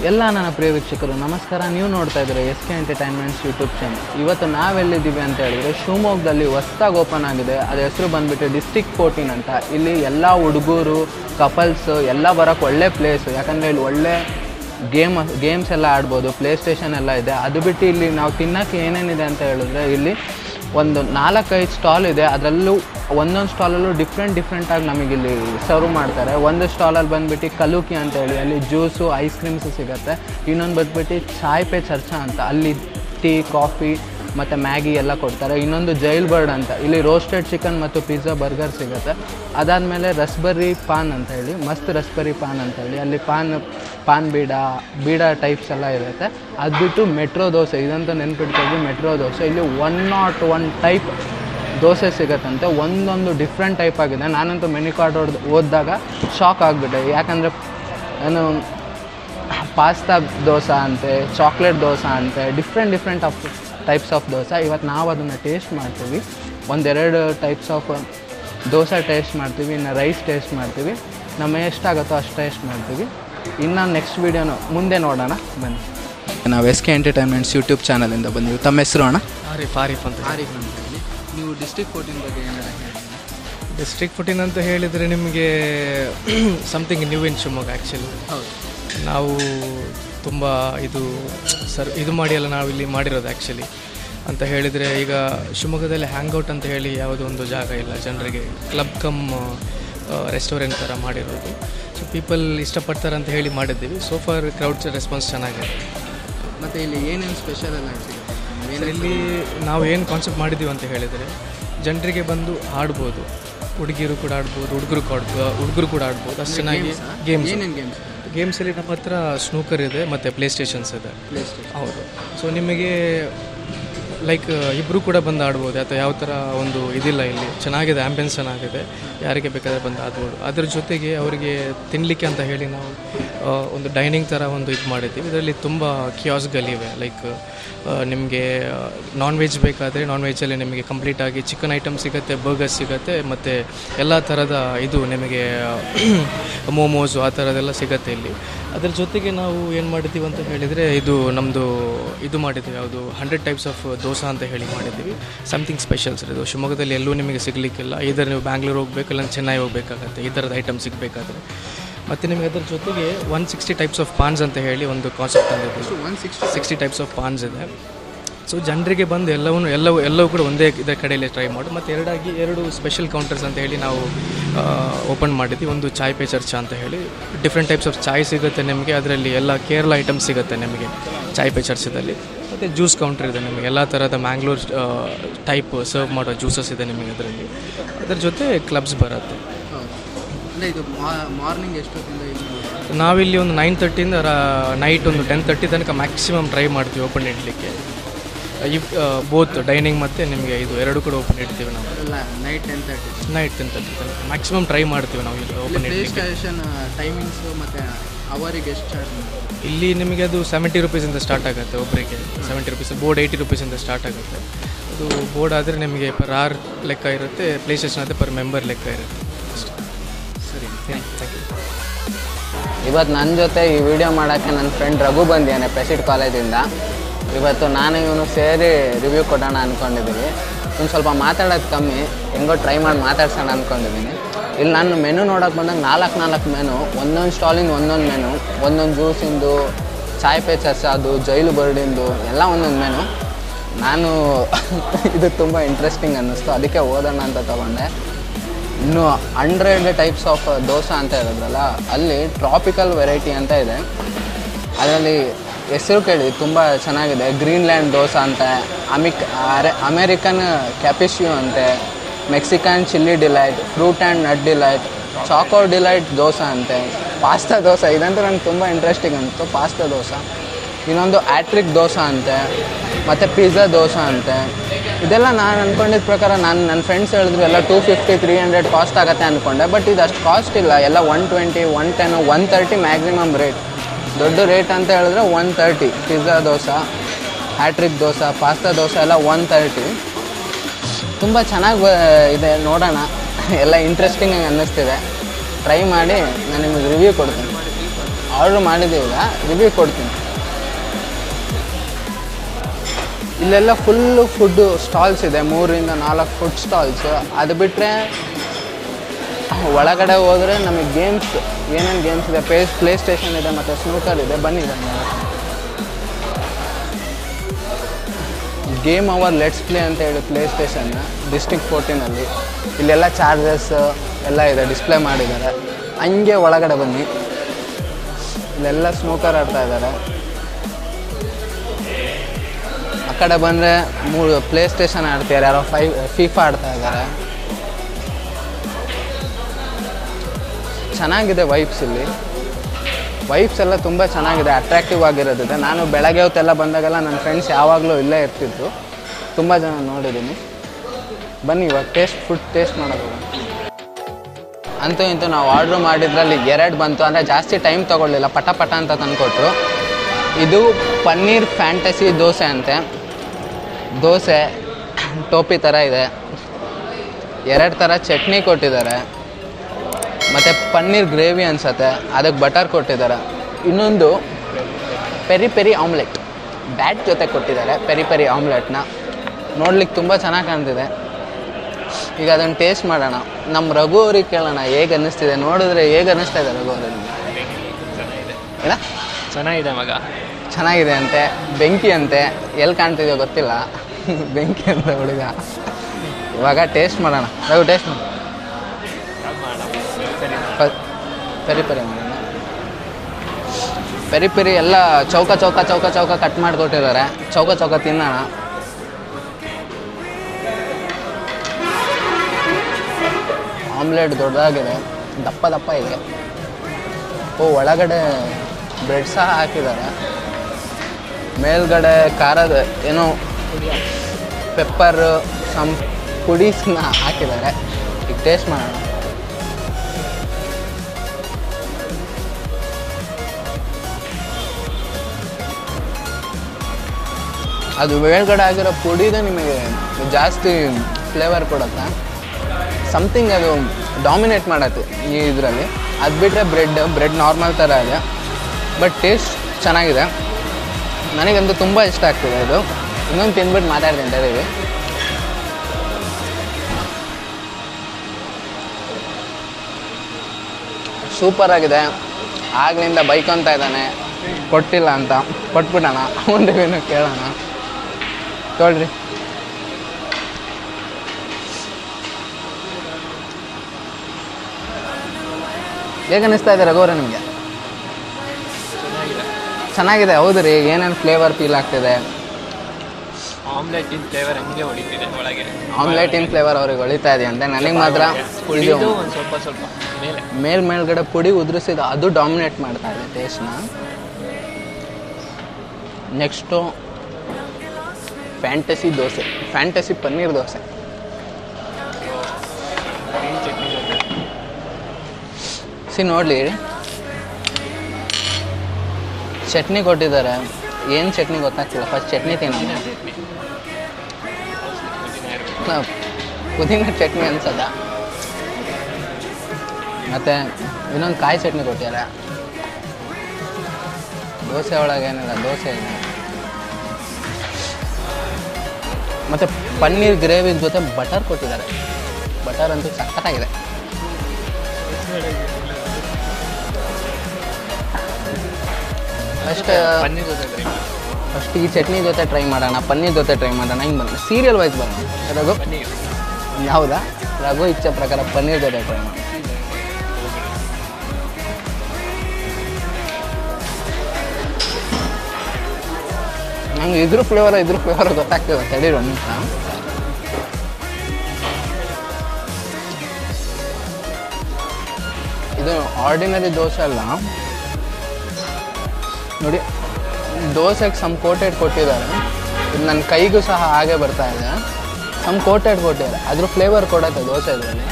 ಎಲ್ಲ ನನ್ನ ಪ್ರಿಯ ವೀಕ್ಷಕರು ನಮಸ್ಕಾರ ನೀವು ನೋಡ್ತಾ ಇದ್ದೀರಾ S K entertainments YouTube channel ಇವತ್ತು ನಾವೆಲ್ಲಿದ್ದೀವಿ ಅಂತ ಹೇಳಿದ್ರೆ ಶಿವಮೊಗ್ಗದಲ್ಲಿ ಹೊಸ್ದಾಗಿ ಓಪನ್ ಆಗಿದೆ ಅದ್ರ ಹೆಸರು ಬಂದ್ಬಿಟ್ಟು ಡಿಸ್ಟಿಕ್ ಫೋರ್ಟೀನ್ ಅಂತ ಇಲ್ಲಿ ಎಲ್ಲ ಹುಡುಗರು ಕಪಲ್ಸ್ ಎಲ್ಲ ಬರೋಕ್ಕೆ ಒಳ್ಳೆ ಪ್ಲೇಸು ಯಾಕಂದರೆ ಇಲ್ಲಿ ಒಳ್ಳೆ ಗೇಮ್ ಗೇಮ್ಸ್ ಎಲ್ಲ ಆಡ್ಬೋದು ಪ್ಲೇ ಸ್ಟೇಷನ್ ಎಲ್ಲ ಇದೆ ಅದು ಬಿಟ್ಟು ಇಲ್ಲಿ ನಾವು ತಿನ್ನೋಕ್ಕೆ ಏನೇನಿದೆ ಅಂತ ಹೇಳಿದ್ರೆ ಇಲ್ಲಿ ಒಂದು ನಾಲ್ಕೈದು ಸ್ಟಾಲ್ ಇದೆ ಅದರಲ್ಲೂ ಒಂದೊಂದು ಸ್ಟಾಲಲ್ಲೂ ಡಿಫ್ರೆಂಟ್ ಡಿಫ್ರೆಂಟಾಗಿ ನಮಗಿಲ್ಲಿ ಸರ್ವ್ ಮಾಡ್ತಾರೆ ಒಂದು ಸ್ಟಾಲಲ್ಲಿ ಬಂದ್ಬಿಟ್ಟು ಕಲುಕಿ ಅಂತ ಹೇಳಿ ಅಲ್ಲಿ ಜ್ಯೂಸು ಐಸ್ ಕ್ರೀಮ್ಸು ಸಿಗುತ್ತೆ ಇನ್ನೊಂದು ಬಂದ್ಬಿಟ್ಟು ಚಾಯ್ ಪೇ ಚರ್ಚಾ ಅಂತ ಅಲ್ಲಿ ಟೀ ಕಾಫಿ ಮತ್ತು ಮ್ಯಾಗಿ ಎಲ್ಲ ಕೊಡ್ತಾರೆ ಇನ್ನೊಂದು ಜೈಲ್ ಬರ್ಡ್ ಅಂತ ಇಲ್ಲಿ ರೋಸ್ಟೆಡ್ ಚಿಕನ್ ಮತ್ತು ಪಿಜ್ಜಾ ಬರ್ಗರ್ ಸಿಗುತ್ತೆ ಅದಾದಮೇಲೆ ರಸ್ಬೆರ್ರಿ ಪಾನ್ ಅಂತ ಹೇಳಿ ಮಸ್ತ್ ರಸ್ಬೆರ್ರಿ ಪಾನ್ ಅಂತ ಹೇಳಿ ಅಲ್ಲಿ ಪಾನ್ ಪಾನ್ ಬೀಡ ಬೀಡ ಟೈಪ್ಸ್ ಎಲ್ಲ ಇರುತ್ತೆ ಅದು ಬಿಟ್ಟು ಮೆಟ್ರೋ ದೋಸೆ ಇದಂತೂ ನೆನ್ಪಿಟ್ಕೊಳ್ಳಿ ಮೆಟ್ರೋ ದೋಸೆ ಇಲ್ಲಿ one not one type dosa ಸಿಗತ್ತಂತೆ ಒಂದೊಂದು ಡಿಫ್ರೆಂಟ್ ಟೈಪ್ ಆಗಿದೆ ನಾನಂತೂ ಮೆನು ಕಾರ್ಡ್ ಹೊಡೆದು ಓದಿದಾಗ ಶಾಕ್ ಆಗಿಬಿಟ್ಟೆ ಯಾಕಂದರೆ ನಾನು ಪಾಸ್ತಾ ದೋಸೆ ಅಂತೆ ಚಾಕ್ಲೇಟ್ ದೋಸೆ ಅಂತೆ different different of types of dosa ಇವತ್ತು ನಾವು ಅದನ್ನು ಟೇಸ್ಟ್ ಮಾಡ್ತೀವಿ ಒಂದೆರಡು ಟೈಪ್ಸ್ ಆಫ್ ದೋಸೆ ಟೇಸ್ಟ್ ಮಾಡ್ತೀವಿ ಇನ್ನು ರೈಸ್ ಟೇಸ್ಟ್ ಮಾಡ್ತೀವಿ ನಮ್ಮ ಎಷ್ಟಾಗುತ್ತೋ ಅಷ್ಟು ಟೇಸ್ಟ್ ಮಾಡ್ತೀವಿ ಇನ್ನು ನೆಕ್ಸ್ಟ್ ವೀಡಿಯೋನು ಮುಂದೆ ನೋಡೋಣ ಬನ್ನಿ ನಾವು ಎಸ್ ಕೆ ಎಂಟರ್ಟೈನ್ಮೆಂಟ್ಸ್ ಯೂಟ್ಯೂಬ್ ಚಾನಲಿಂದ ಬಂದಿವಿ ತಮ್ಮ ಹೆಸರು ಅಣ್ಣ ಆರಿಫ್ ಆರಿಫ್ ಅಂತ ಆರಿಫ್ ಅಂತ ಹೇಳಿ ನೀವು ಡಿಸ್ಟಿಕ್ ಫೋರ್ಟೀನ್ ಬಗ್ಗೆ ಏನಾರ ಹೇಳಿ ಡಿಸ್ಟ್ರಿಕ್ಟ್ ಫುಟಿನ್ ಅಂತ ಹೇಳಿದರೆ ನಿಮಗೆ something new in Shivamogga actually ಹೌದು ನಾವು ತುಂಬ ಇದು ಸರ್ ಇದು ಮಾಡಿ ಎಲ್ಲ ನಾವು ಇಲ್ಲಿ ಮಾಡಿರೋದು ಆ್ಯಕ್ಚುಲಿ ಅಂತ ಹೇಳಿದರೆ ಈಗ ಶಿವಮೊಗ್ಗದಲ್ಲಿ ಹ್ಯಾಂಗ್ಔಟ್ ಅಂತ ಹೇಳಿ ಯಾವುದೋ ಒಂದು ಜಾಗ ಇಲ್ಲ ಜನರಿಗೆ ಕ್ಲಬ್ ಕಮ್ ರೆಸ್ಟೋರೆಂಟ್ ಥರ ಮಾಡಿರೋದು ಸೊ ಪೀಪಲ್ ಇಷ್ಟಪಡ್ತಾರೆ ಅಂತ ಹೇಳಿ ಮಾಡಿದ್ದೀವಿ ಸೊ ಫಾರ್ ಕ್ರೌಡ್ ರೆಸ್ಪಾನ್ಸ್ ಚೆನ್ನಾಗಿದೆ ಮತ್ತು ಇಲ್ಲಿ ಏನೇನು ಸ್ಪೆಷಲ್ ಎಲ್ಲ ಸಿಗುತ್ತೆ ಸರ್ ಇಲ್ಲಿ ನಾವು ಏನು ಕಾನ್ಸೆಪ್ಟ್ ಮಾಡಿದ್ದೀವಿ ಅಂತ ಹೇಳಿದರೆ ಜನರಿಗೆ ಬಂದು ಆಡ್ಬೋದು ಹುಡುಗಿರು ಕೂಡ ಆಡ್ಬೋದು ಹುಡುಗರು ಕೂಡ ಹುಡುಗರು ಕೂಡ ಆಡ್ಬೋದು ಅಷ್ಟು ಚೆನ್ನಾಗಿ ಗೇಮ್ಸ್ ಏನೇನು ಗೇಮ್ಸ್ ಗೇಮ್ಸಲ್ಲಿ ನಮ್ಮ ಹತ್ರ ಸ್ನೂಕರ್ ಇದೆ ಮತ್ತು ಪ್ಲೇ ಸ್ಟೇಷನ್ಸ್ ಇದೆ ಪ್ಲೇ ಸ್ಟೇಷನ್ ಹೌದು ಸೊ ನಿಮಗೆ ಲೈಕ್ ಇಬ್ಬರು ಕೂಡ ಬಂದು ಆಡ್ಬೋದು ಅಥವಾ ಯಾವ ಥರ ಒಂದು ಇದಿಲ್ಲ ಇಲ್ಲಿ ಚೆನ್ನಾಗಿದೆ ಆ್ಯಂಬಿಯನ್ಸ್ ಚೆನ್ನಾಗಿದೆ ಯಾರಿಗೆ ಬೇಕಾದರೆ ಬಂದು ಆಡ್ಬೋದು ಅದ್ರ ಜೊತೆಗೆ ಅವರಿಗೆ ತಿನ್ನಲಿಕ್ಕೆ ಅಂತ ಹೇಳಿ ನಾವು ಆ, ಒಂದು ಡೈನಿಂಗ್ ಥರ ಒಂದು ಇದು ಮಾಡಿದ್ದೀವಿ ಇದರಲ್ಲಿ ತುಂಬ ಕಿಯಾಸ್ಗಳಿವೆ ಲೈಕ್ ನಿಮಗೆ ನಾನ್ ವೆಜ್ ಬೇಕಾದರೆ ನಾನ್ ವೆಜ್ಜಲ್ಲಿ ನಿಮಗೆ ಕಂಪ್ಲೀಟಾಗಿ ಚಿಕನ್ ಐಟಮ್ ಸಿಗುತ್ತೆ ಬರ್ಗರ್ ಸಿಗುತ್ತೆ ಮತ್ತು ಎಲ್ಲ ಥರದ ಇದು ನಿಮಗೆ ಮೋಮೋಸು ಆ ಥರದ್ದೆಲ್ಲ ಸಿಗುತ್ತೆ ಇಲ್ಲಿ ಅದ್ರ ಜೊತೆಗೆ ನಾವು ಏನು ಮಾಡಿದ್ದೀವಿ ಅಂತ ಹೇಳಿದರೆ ಇದು ನಮ್ಮದು ಇದು ಮಾಡಿದ್ದೀವಿ ಯಾವುದು ಹಂಡ್ರೆಡ್ ಟೈಪ್ಸ್ ಆಫ್ ದೋಸೆ ಅಂತ ಹೇಳಿ ಮಾಡಿದ್ದೀವಿ ಸಮಥಿಂಗ್ ಸ್ಪೆಷಲ್ ಸರ್ ಇದು ಶಿವಮೊಗ್ಗದಲ್ಲಿ ಎಲ್ಲೂ ನಿಮಗೆ ಸಿಗಲಿಕ್ಕಿಲ್ಲ ಇದರ ನೀವು ಬ್ಯಾಂಗ್ಳೂರು ಹೋಗಬೇಕು ಇಲ್ಲ ಚೆನ್ನೈ ಹೋಗಬೇಕಾಗತ್ತೆ ಈ ಥರದ ಐಟಮ್ ಸಿಗಬೇಕಾದ್ರೆ ಮತ್ತು ನಿಮಗೆ ಅದರ ಜೊತೆಗೆ one sixty types of paans ಅಂತ ಹೇಳಿ ಒಂದು ಕಾನ್ಸೆಪ್ಟ್ ತಂದಿದ್ದೀವಿ one sixty sixty types of paans ಇದೆ ಸೊ ಜನರಿಗೆ ಬಂದು ಎಲ್ಲವೂ ಎಲ್ಲವೂ ಎಲ್ಲವೂ ಕೂಡ ಒಂದೇ ಇದರ ಕಡೆಯಲ್ಲಿ ಟ್ರೈ ಮಾಡು ಮತ್ತು ಎರಡಾಗಿ ಎರಡು ಸ್ಪೆಷಲ್ ಕೌಂಟರ್ಸ್ ಅಂತ ಹೇಳಿ ನಾವು ಓಪನ್ ಮಾಡಿದ್ವಿ ಒಂದು ಚಾಯ್ ಪೇ ಚರ್ಚಾ ಅಂತ ಹೇಳಿ ಡಿಫ್ರೆಂಟ್ ಟೈಪ್ಸ್ ಆಫ್ ಚಾಯ್ ಸಿಗುತ್ತೆ ನಿಮಗೆ ಅದರಲ್ಲಿ ಎಲ್ಲ ಕೇರಳ ಐಟಮ್ಸ್ ಸಿಗುತ್ತೆ ನಿಮಗೆ ಚಾಯ್ ಪೇ ಚರ್ಚದಲ್ಲಿ ಮತ್ತು ಜ್ಯೂಸ್ ಕೌಂಟರ್ ಇದೆ ನಿಮಗೆ ಎಲ್ಲ ಥರದ ಮ್ಯಾಂಗ್ಳೂರ್ ಟೈಪ್ ಸರ್ವ್ ಮಾಡೋ ಜ್ಯೂಸಸ್ ಇದೆ ನಿಮಗೆ ಅದರಲ್ಲಿ ಅದರ ಜೊತೆ ಕ್ಲಬ್ಸ್ ಬರುತ್ತೆ ಹೌದು ಅಂದರೆ ಇದು ಮಾರ್ನಿಂಗ್ ಎಷ್ಟೊತ್ತಿಂದ ಇಲ್ಲಿ ನಾವಿಲ್ಲಿ ಒಂದು ನೈನ್ ತರ್ಟಿಯಿಂದ ನೈಟ್ ಒಂದು ಟೆನ್ ತರ್ಟಿ ತನಕ ಮ್ಯಾಕ್ಸಿಮಮ್ ಟ್ರೈ ಮಾಡ್ತೀವಿ ಓಪನ್ ಇಡಲಿಕ್ಕೆ ಇಫ್ ಬೋತ್ ಡೈನಿಂಗ್ ಮತ್ತು ನಿಮಗೆ ಇದು ಎರಡು ಕೂಡ ಓಪನ್ ಇಡ್ತೀವಿ ನಾವು ಅಲ್ಲ night ten thirty night ten thirty ತನಕ ಮ್ಯಾಕ್ಸಿಮಮ್ ಟ್ರೈ ಮಾಡ್ತೀವಿ ನಾವು ಇದು ಓಪನ್ ಪ್ಲೇ ಇಡಲಿಕ್ಕೆ ಸ್ಟೇಷನ್ ಟೈಮಿಂಗ್ಸು ಮತ್ತು ಅವರಿಗೆ ಎಷ್ಟು ಚಾರ್ಜ್ ಇಲ್ಲಿ ನಿಮಗೆ ಅದು ಸೆವೆಂಟಿ ರುಪೀಸಿಂದ ಸ್ಟಾರ್ಟ್ ಆಗುತ್ತೆ ಒಬ್ಬರಿಗೆ ಸೆವೆಂಟಿ ರುಪೀಸ್ ಬೋರ್ಡ್ ಏಯ್ಟಿ ರುಪೀಸಿಂದ ಸ್ಟಾರ್ಟ್ ಆಗುತ್ತೆ ಅದು ಬೋರ್ಡ್ ಆದರೆ ನಿಮಗೆ ಪರ್ ಆರ್ ಲೆಕ್ಕ ಇರುತ್ತೆ ಪ್ಲೇ ಸ್ಟೇಷನ್ ಆದರೆ ಪರ್ ಮೆಂಬರ್ ಲೆಕ್ಕ ಇರುತ್ತೆ ಅಷ್ಟೇ ಸರಿ ಥ್ಯಾಂಕ್ ಯು ಇವತ್ತು ನನ್ನ ಜೊತೆ ಈ ವಿಡಿಯೋ ಮಾಡೋಕ್ಕೆ ನನ್ನ ಫ್ರೆಂಡ್ ರಘು ಬಂದಿದ್ದಾನೆ ಪೆಸಿಟ್ ಕಾಲೇಜಿಂದ ಇವತ್ತು ನಾನು ಇವನು ಸೇರಿ ರಿವ್ಯೂ ಕೊಡೋಣ ಅಂದ್ಕೊಂಡಿದ್ದೀನಿ ಒಂದು ಸ್ವಲ್ಪ ಮಾತಾಡೋದು ಕಮ್ಮಿ ಹೆಂಗೋ ಟ್ರೈ ಮಾಡಿ ಮಾತಾಡ್ಸೋಣ ಅಂದ್ಕೊಂಡಿದ್ದೀನಿ ಇಲ್ಲಿ ನಾನು ಮೆನು ನೋಡೋಕೆ ಬಂದಾಗ ನಾಲ್ಕು ನಾಲ್ಕು ಮೆನು ಒಂದೊಂದು ಸ್ಟಾಲಿಂದ ಒಂದೊಂದು ಮೆನು ಒಂದೊಂದು ಜ್ಯೂಸಿಂದು ಚಾಯ್ ಪೇ ಚರ್ಚಾದು ಜೈಲು ಬರ್ಡಿಂದು ಎಲ್ಲ ಒಂದೊಂದು ಮೆನು ನಾನು ಇದು ತುಂಬ ಇಂಟ್ರೆಸ್ಟಿಂಗ್ ಅನ್ನಿಸ್ತು ಅದಕ್ಕೆ ಓದೋಣ ಅಂತ ತೊಗೊಂಡೆ ಇನ್ನು ಹಂಡ್ರೆಡ್ ಟೈಪ್ಸ್ ಆಫ್ ದೋಸೆ ಅಂತ ಹೇಳಿದ್ರಲ್ಲ ಅಲ್ಲಿ ಟ್ರಾಪಿಕಲ್ ವೆರೈಟಿ ಅಂತ ಇದೆ ಅದರಲ್ಲಿ ಹೆಸರು ಕೇಳಿ ತುಂಬ ಚೆನ್ನಾಗಿದೆ ಗ್ರೀನ್ಲ್ಯಾಂಡ್ ದೋಸೆ ಅಂತೆ ಅಮಿಕ್ ಅರೆ ಅಮೇರಿಕನ್ ಕ್ಯಾಪಿಶ್ಯೂ ಅಂತೆ Mexican chilli delight fruit and nut delight choco delight dosa ಅಂತೆ ಪಾಸ್ತಾ ದೋಸೆ ಇದಂತೂ ನನಗೆ ತುಂಬ ಇಂಟ್ರೆಸ್ಟಿಂಗ್ ಅನಿಸ್ತು ಪಾಸ್ತಾ ದೋಸೆ ಇನ್ನೊಂದು ಆಟ್ರಿಕ್ ದೋಸೆ ಅಂತೆ ಮತ್ತು ಪಿಜ್ಜಾ ದೋಸೆ ಅಂತೆ ಇದೆಲ್ಲ ನಾನು ಅಂದ್ಕೊಂಡಿದ್ದ ಪ್ರಕಾರ ನಾನು ನನ್ನ ಫ್ರೆಂಡ್ಸ್ ಹೇಳಿದ್ರು ಎಲ್ಲ two fifty three hundred cost ಆಗುತ್ತೆ ಅಂದ್ಕೊಂಡೆ ಬಟ್ ಇದು ಅಷ್ಟು ಕಾಸ್ಟ್ ಇಲ್ಲ ಎಲ್ಲ one twenty one ten one thirty maximum rate ದೊಡ್ಡ ರೇಟ್ ಅಂತ ಹೇಳಿದ್ರೆ one thirty pizza dosa hattrick dosa pasta dosa ಎಲ್ಲ ಒನ್ ತರ್ಟಿ ತುಂಬ ಚೆನ್ನಾಗಿ ಇದೆ ನೋಡೋಣ ಎಲ್ಲ ಇಂಟ್ರೆಸ್ಟಿಂಗ್ ಅನ್ನಿಸ್ತಿದೆ ಟ್ರೈ ಮಾಡಿ ನಾನು ನಿಮಗೆ ರಿವ್ಯೂ ಕೊಡ್ತೀನಿ ಆರ್ಡ್ರ್ ಮಾಡಿದ್ದೀವಿ ಈಗ ರಿವ್ಯೂ ಕೊಡ್ತೀನಿ ಇಲ್ಲೆಲ್ಲ ಫುಲ್ಲು ಫುಡ್ಡು ಸ್ಟಾಲ್ಸ್ ಇದೆ ಮೂರರಿಂದ ನಾಲ್ಕು ಫುಡ್ ಸ್ಟಾಲ್ಸ್ ಅದು ಬಿಟ್ಟರೆ ಒಳಗಡೆ ಹೋದರೆ ನಮಗೆ ಗೇಮ್ಸ್ ಏನೇನು ಗೇಮ್ಸ್ ಇದೆ ಪೇ ಪ್ಲೇ ಸ್ಟೇಷನ್ ಇದೆ ಮತ್ತು ಸ್ನೂಕರ್ ಇದೆ ಬನ್ನಿ ಬನ್ನಿ ಗೇಮ್ ಅವರ್ ಲೆಟ್ಸ್ ಪ್ಲೇ ಅಂತ ಹೇಳಿ ಪ್ಲೇ ಸ್ಟೇಷನ್ ಡಿಸ್ಟಿಕ್ ಫೋರ್ಟಿನಲ್ಲಿ ಇಲ್ಲೆಲ್ಲ ಚಾರ್ಜಸ್ ಎಲ್ಲ ಇದೆ ಡಿಸ್ಪ್ಲೇ ಮಾಡಿದ್ದಾರೆ ಹಂಗೆ ಒಳಗಡೆ ಬನ್ನಿ ಇಲ್ಲೆಲ್ಲ ಸ್ನೂಕರ್ ಆಡ್ತಾ ಇದ್ದಾರೆ ಆ ಕಡೆ ಬಂದರೆ ಮೂರು ಪ್ಲೇ ಸ್ಟೇಷನ್ ಆಡ್ತಿದ್ದಾರೆ ಯಾರೋ ಫೈ ಫೀಫಾ ಆಡ್ತಾ ಇದ್ದಾರೆ ಚೆನ್ನಾಗಿದೆ ವೈಬ್ಸ್ ಇಲ್ಲಿ ವೈಬ್ಸ್ ಎಲ್ಲ ತುಂಬ ಚೆನ್ನಾಗಿದೆ ಅಟ್ರಾಕ್ಟಿವ್ ಆಗಿರೋದಿದೆ ನಾನು ಬೆಳಗ್ಗೆ ಹೊತ್ತೆಲ್ಲ ಬಂದಾಗೆಲ್ಲ ನನ್ನ ಫ್ರೆಂಡ್ಸ್ ಯಾವಾಗಲೂ ಇಲ್ಲೇ ಇರ್ತಿದ್ರು ತುಂಬ ಜನ ನೋಡಿದ್ದೀನಿ ಬನ್ನಿ ಇವಾಗ ಟೇಸ್ಟ್ ಫುಡ್ ಟೇಸ್ಟ್ ಮಾಡೋದು ಅಂತೂ ಇಂತೂ ನಾವು ಆರ್ಡ್ರ್ ಮಾಡಿದ್ರಲ್ಲಿ ಎರಡು ಬಂತು ಅಂದರೆ ಜಾಸ್ತಿ ಟೈಮ್ ತೊಗೊಳ್ಳಿಲ್ಲ ಪಟ ಪಟ ಅಂತ ತಂದುಕೊಟ್ರು ಇದು ಪನ್ನೀರ್ ಫ್ಯಾಂಟಸಿ ದೋಸೆ ಅಂತೆ ದೋಸೆ ಟೋಪಿ ಥರ ಇದೆ ಎರಡು ಥರ ಚಟ್ನಿ ಕೊಟ್ಟಿದ್ದಾರೆ ಮತ್ತು ಪನ್ನೀರ್ ಗ್ರೇವಿ ಅನ್ಸತ್ತೆ ಅದಕ್ಕೆ ಬಟರ್ ಕೊಟ್ಟಿದ್ದಾರೆ ಇನ್ನೊಂದು ಪೆರಿ ಪೆರಿ ಆಮ್ಲೆಟ್ ಬ್ಯಾಟ್ ಜೊತೆ ಕೊಟ್ಟಿದ್ದಾರೆ ಪೆರಿ ಪೆರಿ ಆಮ್ಲೆಟ್ನ ನೋಡ್ಲಿಕ್ಕೆ ತುಂಬ ಚೆನ್ನಾಗಿ ಕಾಣ್ತಿದೆ ಈಗ ಅದನ್ನು ಟೇಸ್ಟ್ ಮಾಡೋಣ ನಮ್ಮ ರಘು ಅವ್ರಿಗೆ ಕೇಳೋಣ ಹೇಗೆ ಅನ್ನಿಸ್ತಿದೆ ನೋಡಿದ್ರೆ ಹೇಗೆ ಅನ್ನಿಸ್ತಾ ಇದೆ ರಘು ಅವ್ರಿಗೆ ಇಲ್ಲ ಚೆನ್ನಾಗಿದೆ ಮಗ ಚೆನ್ನಾಗಿದೆ ಅಂತೆ ಬೆಂಕಿ ಅಂತೆ ಎಲ್ಲಿ ಕಾಣ್ತಿದೆಯೋ ಗೊತ್ತಿಲ್ಲ ಬೆಂಕಿ ಅಂತ ಹುಡುಗ ಇವಾಗ ಟೇಸ್ಟ್ ಮಾಡೋಣ ರಘು ಟೇಸ್ಟ್ ಮಾಡಿ ಪ- ಪೆರಿ ಪೆರಿ ಮಾಡೋಣ ಪೆರಿ ಪೆರಿ ಎಲ್ಲ ಚೌಕ ಚೌಕ ಚೌಕ ಚೌಕ ಕಟ್ ಮಾಡಿಕೊಟ್ಟಿದ್ದಾರೆ ಚೌಕ ಚೌಕ ತಿನ್ನೋಣ ಆಮ್ಲೆಟ್ ದೊಡ್ಡದಾಗಿದೆ ದಪ್ಪ ದಪ್ಪ ಇದೆ ಓ ಒಳಗಡೆ ಬ್ರೆಡ್ ಸಹ ಹಾಕಿದ್ದಾರೆ ಮೇಲ್ಗಡೆ ಖಾರದ ಏನೋ ಪೆಪ್ಪರ್ ಸಮ್ ಪುಡೀಸ್ನ ಹಾಕಿದ್ದಾರೆ ಈಗ ಟೇಸ್ಟ್ ಮಾಡೋಣ ಅದು ಮೇಲ್ಗಡೆ ಆಗಿರೋ ಪುಡಿದು ನಿಮಗೆ ಜಾಸ್ತಿ ಫ್ಲೇವರ್ ಕೊಡುತ್ತೆ ಸಮಥಿಂಗ್ ಅದು ಡಾಮಿನೇಟ್ ಮಾಡತ್ತೆ ಈ ಇದರಲ್ಲಿ ಅದು ಬಿಟ್ಟರೆ ಬ್ರೆಡ್ ಬ್ರೆಡ್ ನಾರ್ಮಲ್ ಥರ ಇದೆ ಬಟ್ ಟೇಸ್ಟ್ ಚೆನ್ನಾಗಿದೆ ನನಗಂತೂ ತುಂಬ ಇಷ್ಟ ಆಗ್ತಿದೆ ಇದು ಇನ್ನೊಂದು ತಿಂದ್ಬಿಟ್ಟು ಮಾತಾಡ್ತೀನಿ ತಡೀರಿ ಸೂಪರ್ ಆಗಿದೆ ಆಗ್ಲಿಂದ ಬೈಕೊಂತ ಇದ್ದಾನೆ ಕೊಟ್ಟಿಲ್ಲ ಅಂತ ಕೊಟ್ಬಿಡೋಣ ಅವನಿಗೇನು ಕೇಳೋಣ ತೊಳ್ರಿ ಹೇಗೆ ಅನಿಸ್ತಾ ಇದೆ ರಘುವರ ನಿಮಗೆ ಚೆನ್ನಾಗಿದೆ ಹೌದು ರೀ ಏನೇನು ಫ್ಲೇವರ್ ಫೀಲ್ ಆಗ್ತಿದೆ ಆಮ್ಲೆಟ್ ಇನ್ ಫ್ಲೇವರ್ ಹಂಗೆ ಹೊಡಿತಿದೆ ಒಳಗೆ ಆಮ್ಲೆಟ್ ಇನ್ ಫ್ಲೇವರ್ ಅವ್ರಿಗೆ ಹೊಳಿತಾ ಇದೆ ಅಂತೆ ನನಗೆ ಮಾತ್ರ ಇದು ಒಂದು ಸ್ವಲ್ಪ ಸ್ವಲ್ಪ ಮೇಲೆ ಮೇಲ್ ಮೇಲ್ಗಡೆ ಪುಡಿ ಉದುರಿಸಿದ ಅದು ಡಾಮಿನೇಟ್ ಮಾಡ್ತಾ ಇದೆ ಟೇಸ್ಟ್ನ next fantasy dosa fantasy paneer dosa green chutney ಜೊತೆ ಸಿ ನೋಡಲಿ ಚಟ್ನಿ ಕೊಟ್ಟಿದ್ದಾರೆ ಏನು ಚಟ್ನಿ ಗೊತ್ತಾಗ್ತಿಲ್ಲ ಫಸ್ಟ್ ಚಟ್ನಿ ತಿನ್ನೋಣ ಚಟ್ನಿ ನ- ಪುದೀನ ಚಟ್ನಿ ಅನ್ಸದ ಮತ್ತು ಇನ್ನೊಂದು ಕಾಯಿ ಚಟ್ನಿ ಕೊಟ್ಟಿದ್ದಾರೆ ದೋಸೆ ಒಳಗೆ ಏನಿಲ್ಲ ದೋಸೆ ಇದೆ ಮತ್ತು ಪನ್ನೀರ್ ಗ್ರೇವಿ ಜೊತೆ ಬಟರ್ ಕೊಟ್ಟಿದ್ದಾರೆ ಬಟರ್ ಅಂತೂ ಸಖತ್ತಾಗಿದೆ ಫಸ್ಟ್ ಪನ್ನೀರ್ ಜೊತೆ try ಮಾಡಿ. ಫಸ್ಟ್ ಈ ಚಟ್ನಿ ಜೊತೆ ಟ್ರೈ ಮಾಡೋಣ ಪನ್ನೀರ್ ಜೊತೆ ಟ್ರೈ ಮಾಡೋಣ ಹಿಂಗೆ ಬರೋಣ ಸೀರಿಯಲ್ ವೈಸ್ ಬರೋಣ ರಘು ಪನ್ನೀರ್ ಹೌದಾ ರಘು ಇಚ್ಛೆ ಪ್ರಕಾರ ಪನ್ನೀರ್ ಜೊತೆ ಟ್ರೈ ಮಾಡೋಣ ನಂಗೆ ಇದ್ರ ಫ್ಲೇವರ್ ಇದ್ರ ಫ್ಲೇವರ್ ಗೊತ್ತಾಗ್ತದೆ ತಡೀರಿ ಒಂದು ನಿಮಿಷ ಇದು ಆರ್ಡಿನರಿ ದೋಸೆ ಅಲ್ಲ ನೋಡಿ ದೋಸೆಗೆ ಸಮ್ ಕೋಟೆಡ್ ಕೊಟ್ಟಿದ್ದಾರೆ ಇದು ನನ್ನ ಕೈಗೂ ಸಹ ಹಾಗೆ ಬರ್ತಾ ಇದೆ ಸಮ್ ಕೋಟೆಡ್ ಕೊಟ್ಟಿದ್ದಾರೆ ಅದ್ರ ಫ್ಲೇವರ್ ಕೊಡುತ್ತೆ ದೋಸೆ ಇದರಲ್ಲಿ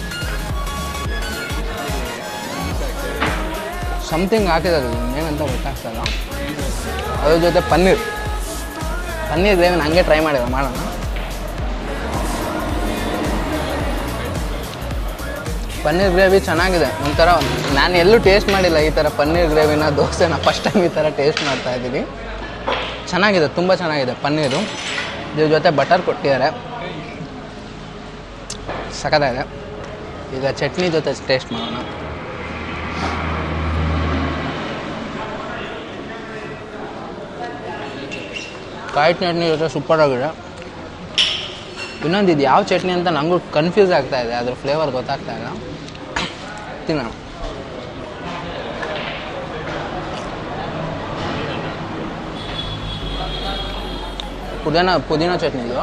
ಸಮಥಿಂಗ್ ಹಾಕಿದ್ದಾರೆ ಏನಂತ ಗೊತ್ತಾಗ್ತಲ್ಲ ಅದ್ರ ಜೊತೆ ಪನ್ನೀರ್ ಪನ್ನೀರ್ ಗ್ರೇವಿ ಹಂಗೆ ಟ್ರೈ ಮಾಡಿದ ಮಾಡೋಣ ಪನ್ನೀರ್ ಗ್ರೇವಿ ಚೆನ್ನಾಗಿದೆ ಒಂಥರ ನಾನು ಎಲ್ಲೂ ಟೇಸ್ಟ್ ಮಾಡಿಲ್ಲ ಈ ಥರ ಪನ್ನೀರ್ ಗ್ರೇವಿನ ದೋಸೆನ ಫಸ್ಟ್ ಟೈಮ್ ಈ ಥರ ಟೇಸ್ಟ್ ಮಾಡ್ತಾ ಇದ್ದೀನಿ ಚೆನ್ನಾಗಿದೆ ತುಂಬ ಚೆನ್ನಾಗಿದೆ ಪನ್ನೀರು ಇದ್ರ ಜೊತೆ ಬಟರ್ ಕೊಟ್ಟಿದ್ದಾರೆ ಸಖತ್ತಾಗಿದೆ ಈಗ ಚಟ್ನಿ ಜೊತೆ ಟೇಸ್ಟ್ ಮಾಡೋಣ ಕಾಯಿ ಚಟ್ನಿ ಜೊತೆ ಸೂಪರ್ ಆಗಿದೆ ಇನ್ನೊಂದು ಇದು ಯಾವ ಚಟ್ನಿ ಅಂತ ನನಗೂ ಕನ್ಫ್ಯೂಸ್ ಆಗ್ತಾ ಇದೆ ಅದ್ರ ಫ್ಲೇವರ್ ಗೊತ್ತಾಗ್ತಾ ಇಲ್ಲ ತಿನ್ನೋಣ ಪುದೀನ ಪುದೀನ ಚಟ್ನಿ ಇದು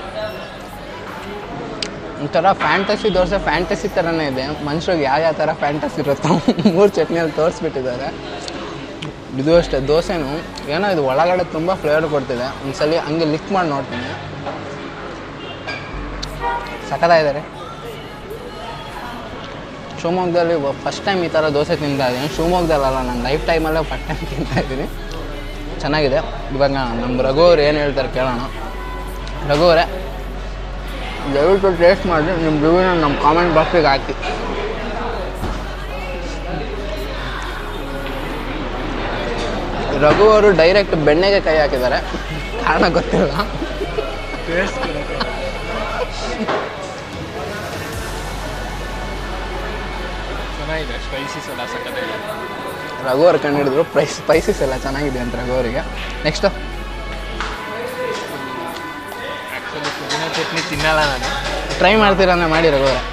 ಒಂಥರ ಫ್ಯಾಂಟಸಿ ದೋಸೆ ಫ್ಯಾಂಟಸಿ ಥರನೇ ಇದೆ ಮನುಷ್ಯರಿಗೆ ಯಾವ ಯಾವ ಥರ ಫ್ಯಾಂಟಸಿ ಇರುತ್ತೋ ಮೂರು ಚಟ್ನಿಯಲ್ಲಿ ತೋರಿಸ್ಬಿಟ್ಟಿದ್ದಾರೆ ಇದು ಅಷ್ಟೇ ದೋಸೆನೂ ಏನೋ ಇದು ಒಳಗಡೆ ತುಂಬ ಫ್ಲೇವರ್ ಕೊಡ್ತಿದೆ ಒಂದ್ಸಲಿ ಹಂಗೆ ಲಿಕ್ ಮಾಡಿ ನೋಡ್ತೀನಿ ಸಖತ್ತಾಗಿದ್ದಾರೆ ಶಿವಮೊಗ್ಗದಲ್ಲಿ ಫಸ್ಟ್ ಟೈಮ್ ಈ ಥರ ದೋಸೆ ತಿಂತಾ ಇದ್ದೀನಿ ಶಿವಮೊಗ್ಗದಲ್ಲ ನಾನು ಲೈಫ್ ಟೈಮಲ್ಲೇ ಫಸ್ಟ್ ಟೈಮ್ ತಿಂತಾ ಇದ್ದೀನಿ ಚೆನ್ನಾಗಿದೆ ಇವಾಗ ನಮ್ಮ ರಘು ಅವ್ರು ಏನು ಹೇಳ್ತಾರೆ ಕೇಳೋಣ ರಘು ಅವರೇ ದಯವಿಟ್ಟು ಟೇಸ್ಟ್ ಮಾಡಿ ನಿಮ್ಮ ರಿವ್ಯೂನ ನಮ್ಮ ಕಾಮೆಂಟ್ ಬಾಕ್ಸಿಗೆ ಹಾಕಿ ರಘು ಅವರು ಡೈರೆಕ್ಟ್ ಬೆಣ್ಣೆಗೆ ಕೈ ಹಾಕಿದ್ದಾರೆ ಕಾರಣ ಗೊತ್ತಿಲ್ಲ ಚೆನ್ನಾಗಿದೆ ಸ್ಪೈಸೀಸ್ ಎಲ್ಲ ಸಕ್ಕತ್ತಾಗಿದೆ ರಘು ಅವ್ರು ಕಂಡು ಹಿಡಿದ್ರು ಪ್ರೈಸ್ ಸ್ಪೈಸಸ್ ಎಲ್ಲ ಚೆನ್ನಾಗಿದೆ ಅಂತ ರಘು ಅವರಿಗೆ ನೆಕ್ಸ್ಟು ಆ್ಯಕ್ಚುಲಿ ಪುದೀನ ಚಟ್ನಿ ತಿನ್ನಲ್ಲ ನಾನು ಟ್ರೈ ಮಾಡ್ತೀರಾ ಅಂದ್ರೆ ಮಾಡಿ ರಘು ಅವರೇ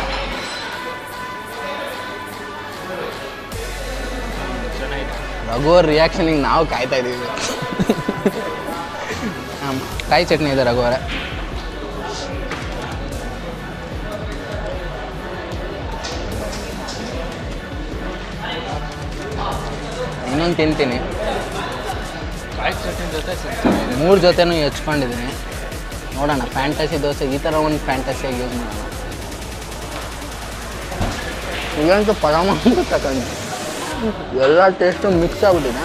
ಚೆನ್ನಾಗಿದೆ ರಘು ಅವ್ರ ರಿಯಾಕ್ಷನಿಗೆ ನಾವು ಕಾಯ್ತಾ ಇದ್ದೀವಿ ಹಾಂ ಕಾಯಿ ಚಟ್ನಿ ಇದೆ ರಘು ಅವರೇ ಇನ್ನೊಂದು ತಿಂತೀನಿ ಕಾಯಿ ಚಟ್ನಿ ಜೊತೆ ಮೂರು ಜೊತೆನೂ ಹೆಚ್ಕೊಂಡಿದ್ದೀನಿ ನೋಡೋಣ ಫ್ಯಾಂಟಸಿ ದೋಸೆ ಈ ಥರ ಒಂದು ಫ್ಯಾಂಟಸಿಯಾಗಿ ಯೂಸ್ ಮಾಡೋಣ ಇಲ್ಲಂತೂ ಪರಮಾಂತ ತಗೊಂಡು ಎಲ್ಲ ಟೇಸ್ಟು ಮಿಕ್ಸ್ ಆಗ್ಬಿಟ್ಟಿದೆ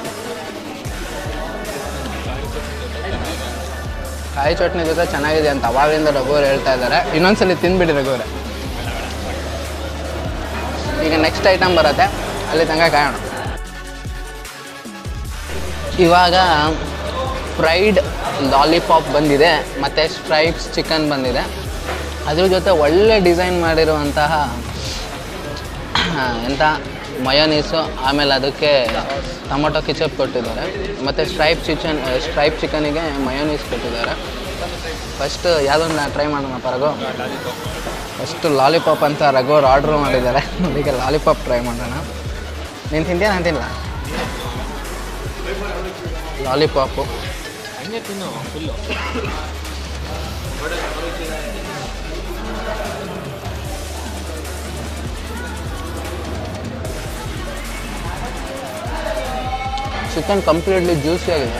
ಕಾಯಿ ಚಟ್ನಿ ಜೊತೆ ಚೆನ್ನಾಗಿದೆ ಅಂತ ಅವಾಗಿಂದ ರಘುವರು ಹೇಳ್ತಾ ಇದ್ದಾರೆ ಇನ್ನೊಂದ್ಸಲಿ ತಿಂದ್ಬಿಡಿ ರಘುವರೆ ಈಗ ನೆಕ್ಸ್ಟ್ ಐಟಮ್ ಬರುತ್ತೆ ಅಲ್ಲಿ ತನಕ ಕಾಯೋಣ ಇವಾಗ ಫ್ರೈಡ್ ಲಾಲಿಪಾಪ್ ಬಂದಿದೆ ಮತ್ತು ಸ್ಟ್ರೈಪ್ಸ್ ಚಿಕನ್ ಬಂದಿದೆ ಅದ್ರ ಜೊತೆ ಒಳ್ಳೆ ಡಿಸೈನ್ ಮಾಡಿರುವಂತಹ ಎಂಥ ಮಯೋನೀಸು ಆಮೇಲೆ ಅದಕ್ಕೆ ಟೊಮೊಟೊ ಕಿಚಪ್ ಕೊಟ್ಟಿದ್ದಾರೆ ಮತ್ತು ಸ್ಟ್ರೈಪ್ ಚಿಕನ್ ಸ್ಟ್ರೈಪ್ ಚಿಕನಿಗೆ ಮಯೋನೀಸ್ ಕೊಟ್ಟಿದ್ದಾರೆ ಫಸ್ಟ್ ಯಾವುದೊಂದು ಟ್ರೈ ಮಾಡೋಣ ರಘು ಫಸ್ಟ್ ಲಾಲಿಪಾಪ್ ಅಂತ ರಘು ಅವ್ರು ಆರ್ಡ್ರ್ ಮಾಡಿದ್ದಾರೆ ಅದಕ್ಕೆ ಲಾಲಿಪಾಪ್ ಟ್ರೈ ಮಾಡೋಣ ನೀನು ತಿಂತೀಯ ನಾನು ತಿನ್ನಲ್ಲ ಲಾಲಿಪಾಪು ಹಂಗೆ ತಿನ್ನು ಫುಲ್ಲು ಚಿಕನ್ ಕಂಪ್ಲೀಟ್ಲಿ ಜ್ಯೂಸಿ ಆಗಿದೆ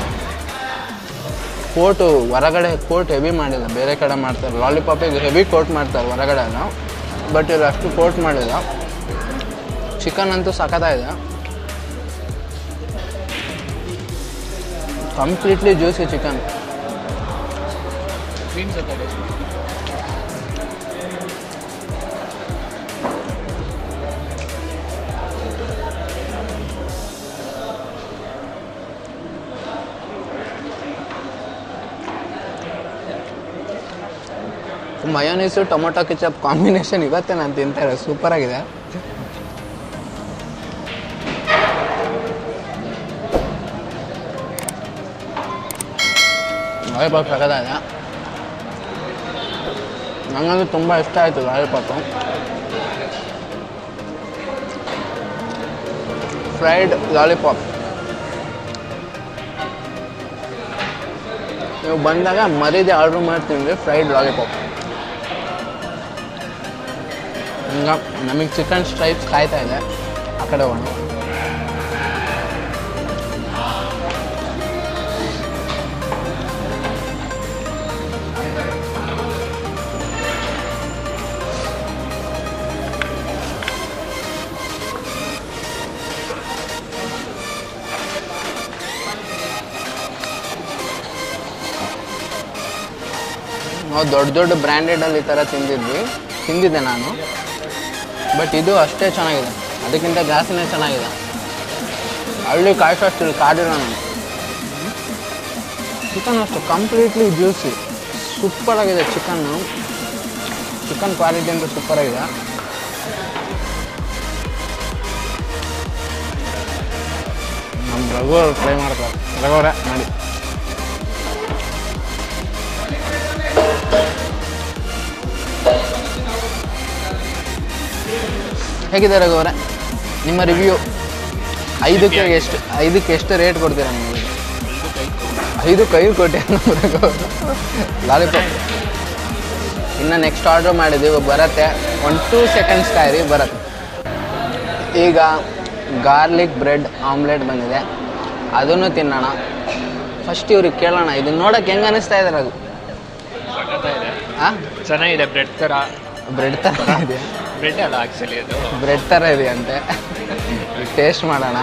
ಕೋಟು ಹೊರಗಡೆ ಕೋಟ್ ಹೆವಿ ಮಾಡಿಲ್ಲ ಬೇರೆ ಕಡೆ ಮಾಡ್ತಾರೆ ಲಾಲಿಪಾಪಿಗೆ ಹೆವಿ ಕೋಟ್ ಮಾಡ್ತಾರೆ ಹೊರಗಡೆ ಎಲ್ಲ ಬಟ್ ಇಲ್ಲಿ ಅಷ್ಟು ಕೋಟ್ ಮಾಡಿಲ್ಲ ಚಿಕನ್ ಅಂತೂ ಸಖತ್ತಾಗಿದೆ ಕಂಪ್ಲೀಟ್ಲಿ ಜ್ಯೂಸಿ ಚಿಕನ್ ಕ್ರೀಮ್ ಜೊತೆ taste ಮಾಡು. ಮಯೋನೀಸು ಟೊಮೊಟೊ ಕಿಚಪ್ ಕಾಂಬಿನೇಷನ್ ಇವತ್ತೇ ನಾನು ತಿಂತಾ ಇರೋದು ಸೂಪರಾಗಿದೆ ಲಾಲಿಪಾಪ್ ಸಖತ್ತಾಗಿದೆ ನನಗಂತೂ ತುಂಬ ಇಷ್ಟ ಆಯಿತು ಲಾಲಿಪಾಪು ಫ್ರೈಡ್ ಲಾಲಿಪಾಪ್ ನೀವು ಬಂದಾಗ ಮರಿದೆ ಆರ್ಡ್ರ್ ಮಾಡ್ತೀನಿ ಫ್ರೈಡ್ ಲಾಲಿಪಾಪ್ ಈಗ ನಮಗೆ ಚಿಕನ್ ಸ್ಟ್ರೈಪ್ಸ್ ಕಾಯ್ತಾ ಇದೆ ಆ ಕಡೆ ಹೋಗೋಣ ನಾವು ದೊಡ್ಡ ದೊಡ್ಡ ಬ್ರ್ಯಾಂಡೆಡಲ್ಲಿ ಈ ಥರ ತಿಂದಿದ್ವಿ ತಿಂದಿದ್ದೆ ನಾನು ಬಟ್ ಇದು ಅಷ್ಟೇ ಚೆನ್ನಾಗಿದೆ ಅದಕ್ಕಿಂತ ಜಾಸ್ತಿನೇ ಚೆನ್ನಾಗಿದೆ ಹಳ್ಳಿ ಕಾಯಿಸೋಷ್ಟು ಇಲ್ಲಿ ಕಾಡಿಲ್ಲ ನಾನು ಚಿಕನ್ ಅಷ್ಟು ಕಂಪ್ಲೀಟ್ಲಿ ಜ್ಯೂಸಿ ಸೂಪರ್ ಆಗಿದೆ ಚಿಕನ್ನು ಚಿಕನ್ ಕ್ವಾಲಿಟಿ ಅಂತೂ ಸೂಪರ್ ಆಗಿದೆ ನಮ್ಮ ರಘು ಅವ್ರು ಟ್ರೈ ಮಾಡ್ತಾರೆ ರಘು ಅವರೇ ಮಾಡಿ ಹೇಗಿದೆ ರಘು ಅವರೇ ನಿಮ್ಮ ರಿವ್ಯೂ ಐದಕ್ಕೆ ಎಷ್ಟು ಐದಕ್ಕೆ ಎಷ್ಟು ರೇಟ್ ಕೊಡ್ತೀರಾ ನೀವು ಐದು ಕೈ ಕೊಟ್ಟೆ ಲಾಲಿಪಾಪ್ ಇನ್ನು ನೆಕ್ಸ್ಟ್ ಆರ್ಡ್ರ್ ಮಾಡಿದ್ದೀವಿ ಬರುತ್ತೆ ಒನ್ ಟೂ ಸೆಕೆಂಡ್ಸ್ ಕಾಯಿರಿ ಬರುತ್ತೆ ಈಗ ಗಾರ್ಲಿಕ್ ಬ್ರೆಡ್ ಆಮ್ಲೆಟ್ ಬಂದಿದೆ ಅದನ್ನು ತಿನ್ನೋಣ ಫಸ್ಟ್ ಇವ್ರಿಗೆ ಕೇಳೋಣ ಇದನ್ನ ನೋಡೋಕೆ ಹೆಂಗೆ ಅನಿಸ್ತಾ ಇದ್ದಾರೆ ಅದು ಇದೆ ಹಾಂ ಚೆನ್ನಾಗಿದೆ ಬ್ರೆಡ್ ಥರ ಬ್ರೆಡ್ ಥರ ಇದೆ ಬ್ರೆಡ್ ಅಲ್ಲ ಆ್ಯಕ್ಚುಲಿ ಅದು ಬ್ರೆಡ್ ಥರ ಇದೆ ಅಂತೆ ಟೇಸ್ಟ್ ಮಾಡೋಣ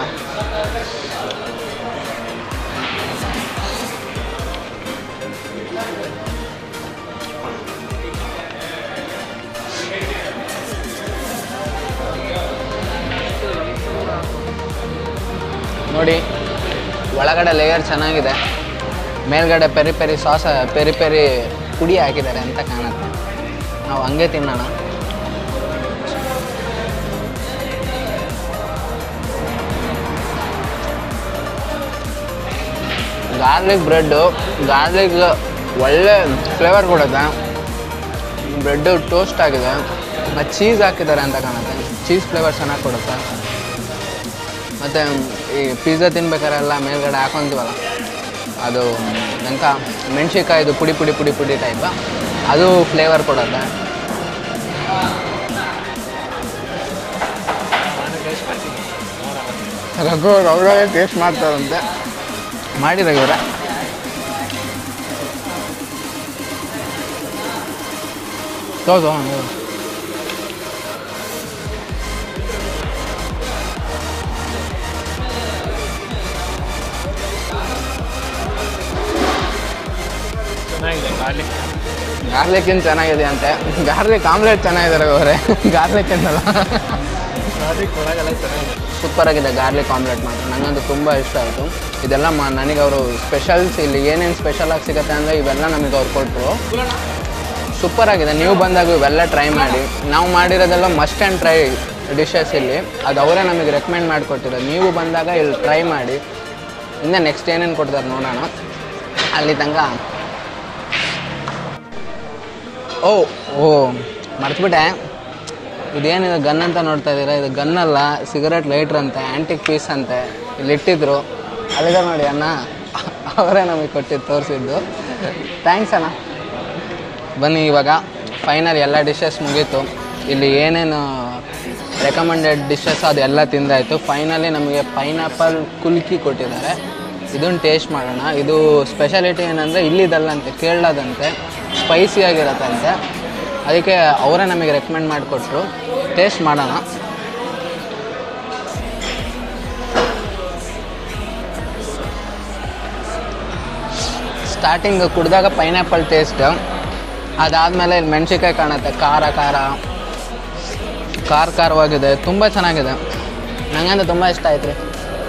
ನೋಡಿ ಒಳಗಡೆ ಲೇಯರ್ ಚೆನ್ನಾಗಿದೆ ಮೇಲ್ಗಡೆ peri peri sauce peri peri ಪುಡಿ ಹಾಕಿದ್ದಾರೆ ಅಂತ ಕಾಣುತ್ತೆ ನಾವು ಹಂಗೆ ತಿನ್ನೋಣ ಗಾರ್ಲಿಕ್ ಬ್ರೆಡ್ಡು ಗಾರ್ಲಿಕ್ ಒಳ್ಳೆ ಫ್ಲೇವರ್ ಕೊಡುತ್ತೆ ಬ್ರೆಡ್ಡು ಟೋಸ್ಟ್ ಆಗಿದೆ ಮತ್ತು ಚೀಸ್ ಹಾಕಿದ್ದಾರೆ ಅಂತ ಕಾಣುತ್ತೆ ಚೀಸ್ ಫ್ಲೇವರ್ ಚೆನ್ನಾಗಿ ಕೊಡುತ್ತೆ ಮತ್ತು ಈ ಪಿಜ್ಜಾ ತಿನ್ಬೇಕಾರೆಲ್ಲ ಮೇಲ್ಗಡೆ ಹಾಕೊತೀವಲ್ಲ ಅದು ನಂಕ ಮೆಣಸಿನ್ಕಾಯ್ದು ಪುಡಿ ಪುಡಿ ಪುಡಿ ಪುಡಿ ಟೈಪ್ ಅದು ಫ್ಲೇವರ್ ಕೊಡುತ್ತೆ ರಘು ಅವರೇ ಟೇಸ್ಟ್ ಮಾಡ್ತಾರಂತೆ ಮಾಡಿದ ಇವರ ಹೌದು ಚೆನ್ನಾಗಿದೆ ಗಾರ್ಲಿಕ್ ಗಾರ್ಲಿಕ್ ಏನು ಚೆನ್ನಾಗಿದೆ ಅಂತೆ ಗಾರ್ಲಿಕ್ ಆಮ್ಲೆಟ್ ಚೆನ್ನಾಗಿದ್ದಾರೆ ಅವರೇ ಗಾರ್ಲಿಕ್ ಏನಲ್ಲ ಗಾರ್ಲಿಕ್ ಒಳಗೆಲ್ಲ ಚೆನ್ನಾಗಿದೆ ಸೂಪರ್ ಆಗಿದೆ ಗಾರ್ಲಿಕ್ ಆಮ್ಲೆಟ್ ಮಾತ್ರ ನನಗಂತೂ ತುಂಬ ಇಷ್ಟ ಆಯಿತು ಇದೆಲ್ಲ ಮ ನನಗೆ ಅವರು ಸ್ಪೆಷಲ್ಸ್ ಇಲ್ಲಿ ಏನೇನು ಸ್ಪೆಷಲ್ ಆಗಿ ಸಿಗುತ್ತೆ ಅಂದರೆ ಇವೆಲ್ಲ ನಮಗೆ ಅವ್ರು ಕೊಟ್ಟರು ಸೂಪರ್ ಆಗಿದೆ ನೀವು ಬಂದಾಗ ಇವೆಲ್ಲ ಟ್ರೈ ಮಾಡಿ ನಾವು ಮಾಡಿರೋದೆಲ್ಲ ಮಸ್ಟ್ ಆ್ಯಂಡ್ ಟ್ರೈ ಡಿಶಸ್ ಇಲ್ಲಿ ಅದು ಅವರೇ ನಮಗೆ ರೆಕಮೆಂಡ್ ಮಾಡಿಕೊಟ್ಟಿರೋದು ನೀವು ಬಂದಾಗ ಇಲ್ಲಿ ಟ್ರೈ ಮಾಡಿ ಇನ್ನು ನೆಕ್ಸ್ಟ್ ಏನೇನು ಕೊಡ್ತಾರೆ ನೋಡೋಣ ಅಲ್ಲಿ ತನಕ ಓ ಓ ಮರ್ತ್ಬಿಟ್ಟೆ ಇದೇನಿದೆ ಗನ್ ಅಂತ ನೋಡ್ತಾ ಇದ್ದೀರಾ ಇದು ಗನ್ ಅಲ್ಲ ಸಿಗರೆಟ್ ಲೈಟ್ರ್ ಅಂತೆ ಆ್ಯಂಟಿಕ್ ಪೀಸ್ ಅಂತೆ ಇಲ್ಲಿ ಇಟ್ಟಿದ್ರು ಅಲ್ಲಿದೆ ನೋಡಿ ಅಣ್ಣ ಅವರೇ ನಮಗೆ ಕೊಟ್ಟಿದ್ದು ತೋರಿಸಿದ್ದು ಥ್ಯಾಂಕ್ಸ್ ಅಣ್ಣ ಬನ್ನಿ ಇವಾಗ ಫೈನಲ್ ಎಲ್ಲ ಡಿಶಸ್ ಮುಗೀತು ಇಲ್ಲಿ ಏನೇನು ರೆಕಮೆಂಡೆಡ್ ಡಿಶಸ್ ಅದೆಲ್ಲ ತಿಂದಾಯಿತು ಫೈನಲಿ ನಮಗೆ ಪೈನಾಪಲ್ ಕುಲ್ಕಿ ಕೊಟ್ಟಿದ್ದಾರೆ ಇದನ್ನು ಟೇಸ್ಟ್ ಮಾಡೋಣ ಇದು ಸ್ಪೆಷಾಲಿಟಿ ಏನಂದರೆ ಇಲ್ಲಿದಲ್ಲಂತೆ ಕೇರಳದಂತೆ ಸ್ಪೈಸಿ ಆಗಿರತ್ತಂತೆ ಅದಕ್ಕೆ ಅವರೇ ನಮಗೆ ರೆಕಮೆಂಡ್ ಮಾಡಿಕೊಟ್ರು ಟೇಸ್ಟ್ ಮಾಡೋಣ ಸ್ಟಾರ್ಟಿಂಗ್ ಕುಡಿದಾಗ ಪೈನಾಪಲ್ ಟೇಸ್ಟ್ ಅದಾದಮೇಲೆ ಇಲ್ಲಿ ಮೆಣಸಿನ್ಕಾಯಿ ಕಾಣುತ್ತೆ ಖಾರ ಖಾರ ಖಾರ ಖಾರವಾಗಿದೆ ತುಂಬ ಚೆನ್ನಾಗಿದೆ ನನಗಂತೂ ತುಂಬ ಇಷ್ಟ ಆಯ್ತು ರೀ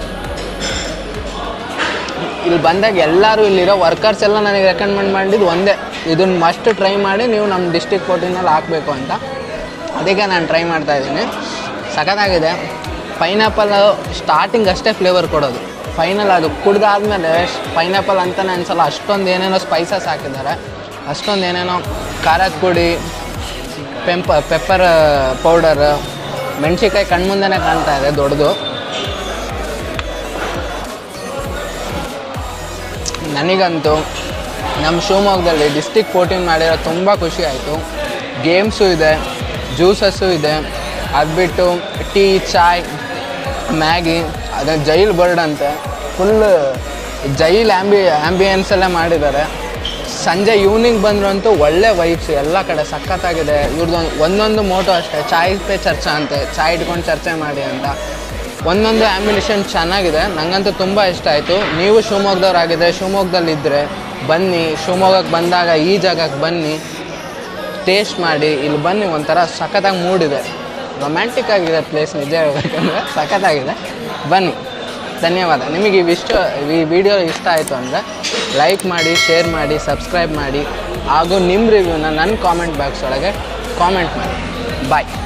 ಇಲ್ಲಿ ಬಂದಾಗ ಎಲ್ಲರೂ ಇಲ್ಲಿರೋ ವರ್ಕರ್ಸ್ ಎಲ್ಲ ನನಗೆ ರೆಕಮೆಂಡ್ ಮಾಡಿದ್ದು ಒಂದೇ ಇದನ್ನ ಮಸ್ಟ್ ಟ್ರೈ ಮಾಡಿ ನೀವು ನಮ್ಮ ಡಿಸ್ಟಿಕ್ ಕೋಟಿನಲ್ಲಿ ಹಾಕಬೇಕು ಅಂತ ಅದಕ್ಕೆ ನಾನು ಟ್ರೈ ಮಾಡ್ತಾ ಇದ್ದೀನಿ ಸಖತ್ತಾಗಿದೆ ಪೈನಾಪಲ್ ಸ್ಟಾರ್ಟಿಂಗ್ ಅಷ್ಟೇ ಫ್ಲೇವರ್ ಕೊಡೋದು ಫೈನಲ್ ಅದು ಕುಡ್ದಾದ್ಮೇಲೆ ಪೈನಾಪಲ್ ಅಂತಲೇ ಅನ್ಸಲ್ಲ ಅಷ್ಟೊಂದು ಏನೇನೋ ಸ್ಪೈಸಸ್ ಹಾಕಿದ್ದಾರೆ ಅಷ್ಟೊಂದು ಏನೇನೋ ಖಾರದ ಪುಡಿ ಪೆಂಪ ಪೆಪ್ಪರ್ ಪೌಡರ್ ಮೆಣಸಿನ್ಕಾಯಿ ಕಣ್ಮುಂದೆನೇ ಕಾಣ್ತಾ ಇದೆ ದೊಡ್ಡದು ನನಗಂತೂ ನಮ್ಮ ಶಿವಮೊಗ್ಗದಲ್ಲಿ ಡಿಸ್ಟಿಕ್ ಫೋರ್ಟೀನ್ ಮಾಡಿರೋ ತುಂಬ ಖುಷಿ ಆಯಿತು ಗೇಮ್ಸು ಇದೆ ಜ್ಯೂಸಸ್ಸು ಇದೆ ಅದು ಬಿಟ್ಟು ಟೀ ಚಾಯ್ ಮ್ಯಾಗಿ ಅದು ಜೈಲ್ ಬರ್ಡ್ ಅಂತೆ ಫುಲ್ ಜೈಲ್ ಆ್ಯಂಬಿ ಆ್ಯಂಬಿಯನ್ಸ್ ಎಲ್ಲ ಮಾಡಿದ್ದಾರೆ ಸಂಜೆ ಈವ್ನಿಂಗ್ ಬಂದ್ರು ಅಂತೂ ಒಳ್ಳೆ ವೈಬ್ಸ್ ಎಲ್ಲ ಕಡೆ ಸಖತ್ತಾಗಿದೆ ಇವ್ರದ್ದು ಒಂದೊಂದು ಮೋಟೋ ಅಷ್ಟೇ ಚಾಯ್ ಪೇ ಚರ್ಚಾ ಅಂತೆ ಚಾಯ್ ಇಟ್ಕೊಂಡು ಚರ್ಚೆ ಮಾಡಿ ಅಂತ ಒಂದೊಂದು ಆ್ಯಂಬಿನೇಷನ್ ಚೆನ್ನಾಗಿದೆ ನನಗಂತೂ ತುಂಬ ಇಷ್ಟ ಆಯಿತು ನೀವು ಶಿವಮೊಗ್ಗದವ್ರಾಗಿದ್ದರೆ ಶಿವಮೊಗ್ಗದಲ್ಲಿದ್ದರೆ ಬನ್ನಿ ಶಿವಮೊಗ್ಗಕ್ಕೆ ಬಂದಾಗ ಈ ಜಾಗಕ್ಕೆ ಬನ್ನಿ ಟೇಸ್ಟ್ ಮಾಡಿ ಇಲ್ಲಿ ಬನ್ನಿ ಒಂಥರ ಸಖತ್ತಾಗಿ ಮೂಡಿದೆ ರೊಮ್ಯಾಂಟಿಕ್ ಆಗಿದೆ ಪ್ಲೇಸ್ ನಿಜ ಹೇಳ್ಬೇಕಂದ್ರೆ ಸಖತ್ತಾಗಿದೆ ಬನ್ನಿ ಧನ್ಯವಾದ ನಿಮಗೆ ಈ ವಿಷ್ಟ ಈ ವಿಡಿಯೋ ಇಷ್ಟ ಆಯಿತು ಅಂದರೆ ಲೈಕ್ ಮಾಡಿ ಶೇರ್ ಮಾಡಿ ಸಬ್ಸ್ಕ್ರೈಬ್ ಮಾಡಿ ಹಾಗೂ ನಿಮ್ಮ ರಿವ್ಯೂನ ನನ್ನ ಕಾಮೆಂಟ್ ಬಾಕ್ಸ್ ಒಳಗೆ ಕಾಮೆಂಟ್ ಮಾಡಿ ಬಾಯ್